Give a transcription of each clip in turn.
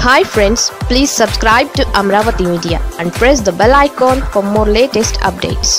hi friends please subscribe to Amaravati media and press the bell icon for more latest updates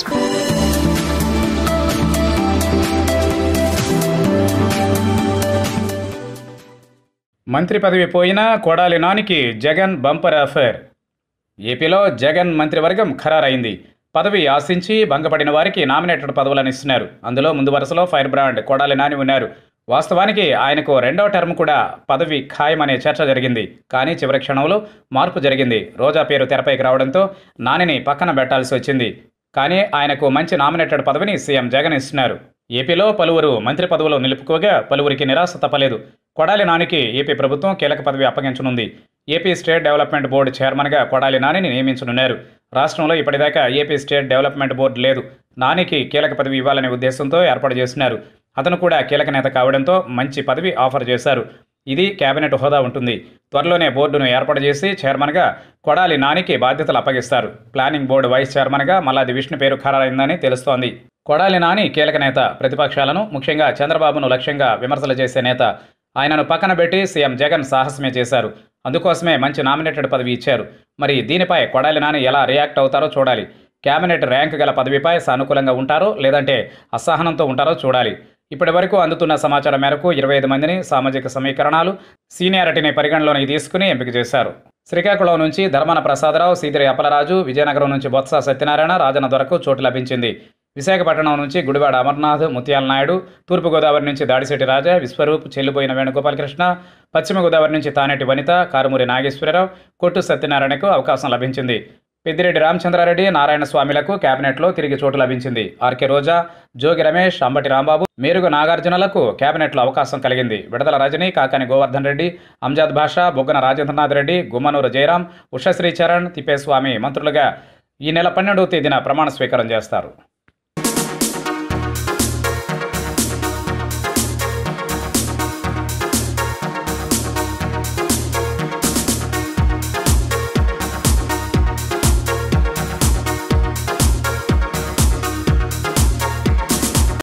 మంత్రి పదవి పోయినా కొడాలి నానికి Jagan bumper affair ఏపీలో జగన్ మంత్రివర్గం ఖరారైంది పదవి ఆశించి భంగపడిన వారికి నామినేటెడ్ పదవులను ఇస్తున్నారు అందులో ముందు వరుసలో ఫైర్ బ్రాండ్ కొడాలి నాని ఉన్నారు వాస్తవానికి ఆయనకు రెండో టర్మ్ కూడా పదవి ఖాయమనే చర్చ జరిగింది కానీ చివరి క్షణంలో మార్పు జరిగింది రోజా పేరు తెరపైకి రావడంతో నానిని పక్కన పెట్టాల్సి వచ్చింది కానీ ఆయనకు మంచి నామినేటెడ్ పదవిని సీఎం జగన్ ఇస్తున్నారు ఏపీలో పలువురు మంత్రి పదవులు నిలుపుకోగా పలువురికి నిరాశ తప్పలేదు కొడాలి నానికి ఏపీ ప్రభుత్వం కీలక పదవి అప్పగించనుంది ఏపీ స్టేట్ డెవలప్మెంట్ బోర్డు చైర్మన్గా కొడాలి నానిని నియమించనున్నారు రాష్ట్రంలో ఇప్పటిదాకా ఏపీ స్టేట్ డెవలప్మెంట్ బోర్డు లేదు నానికి కీలక పదవి ఇవ్వాలనే ఉద్దేశంతో ఏర్పాటు చేస్తున్నారు అతను కూడా కీలక నేత కావడంతో మంచి పదవి ఆఫర్ చేశారు ఇది కేబినెట్ హోదా ఉంటుంది త్వరలోనే బోర్డును ఏర్పాటు చేసి చైర్మన్గా కొడాలి నానికి బాధ్యతలు అప్పగిస్తారు ప్లానింగ్ బోర్డు వైస్ చైర్మన్గా మల్లాది విష్ణు పేరు ఖరారైందని తెలుస్తోంది కొడాలి నాని కీలక నేత ప్రతిపక్షాలను ముఖ్యంగా చంద్రబాబును లక్ష్యంగా విమర్శలు చేసే నేత ఆయనను పక్కన పెట్టి సీఎం జగన్ సాహసమే చేశారు అందుకోసమే మంచి నామినేటెడ్ పదవి ఇచ్చారు మరి దీనిపై కొడాలి నాని ఎలా రియాక్ట్ అవుతారో చూడాలి కేబినెట్ ర్యాంక్ గల పదవిపై సానుకూలంగా ఉంటారో లేదంటే అసహనంతో ఉంటారో చూడాలి ఇప్పటి వరకు అందుతున్న సమాచారం మేరకు ఇరవై ఐదు మందిని సామాజిక సమీకరణాలు సీనియారిటీని పరిగణలోకి తీసుకుని ఎంపిక చేశారు శ్రీకాకుళం నుంచి ధర్మాన ప్రసాదరావు సీదిరి అప్పలరాజు విజయనగరం నుంచి బొత్స సత్యనారాయణ రాజన్న దొరకు చోటు లభించింది విశాఖపట్నం నుంచి గుడివాడ అమర్నాథ్ ముత్యాల నాయుడు తూర్పుగోదావరి నుంచి దాడిశెట్టి రాజా విశ్వరూప్ చెల్లిపోయిన వేణుగోపాలకృష్ణ పశ్చిమ గోదావరి నుంచి తానేటి వనిత కారుమూరి నాగేశ్వరరావు కొట్టు సత్యనారాయణకు అవకాశం లభించింది పెద్దిరెడ్డి రామచంద్రారెడ్డి నారాయణ స్వామిలకు కేబినెట్లో తిరిగి చోటు లభించింది ఆర్కే రోజా జోగి రమేష్ అంబటి రాంబాబు మేరుగు నాగార్జునలకు కేబినెట్లో అవకాశం కలిగింది విడదల రజని కాకాని గోవర్ధన్ రెడ్డి అంజాద్ భాషా బొగ్గన రాజేంద్రనాథ్ రెడ్డి గుమ్మనూరు జయరాం ఉషశ్రీ చరణ్ తిప్పేస్వామి మంత్రులుగా ఈ నెల పన్నెండవ తేదీన ప్రమాణ స్వీకారం చేస్తారు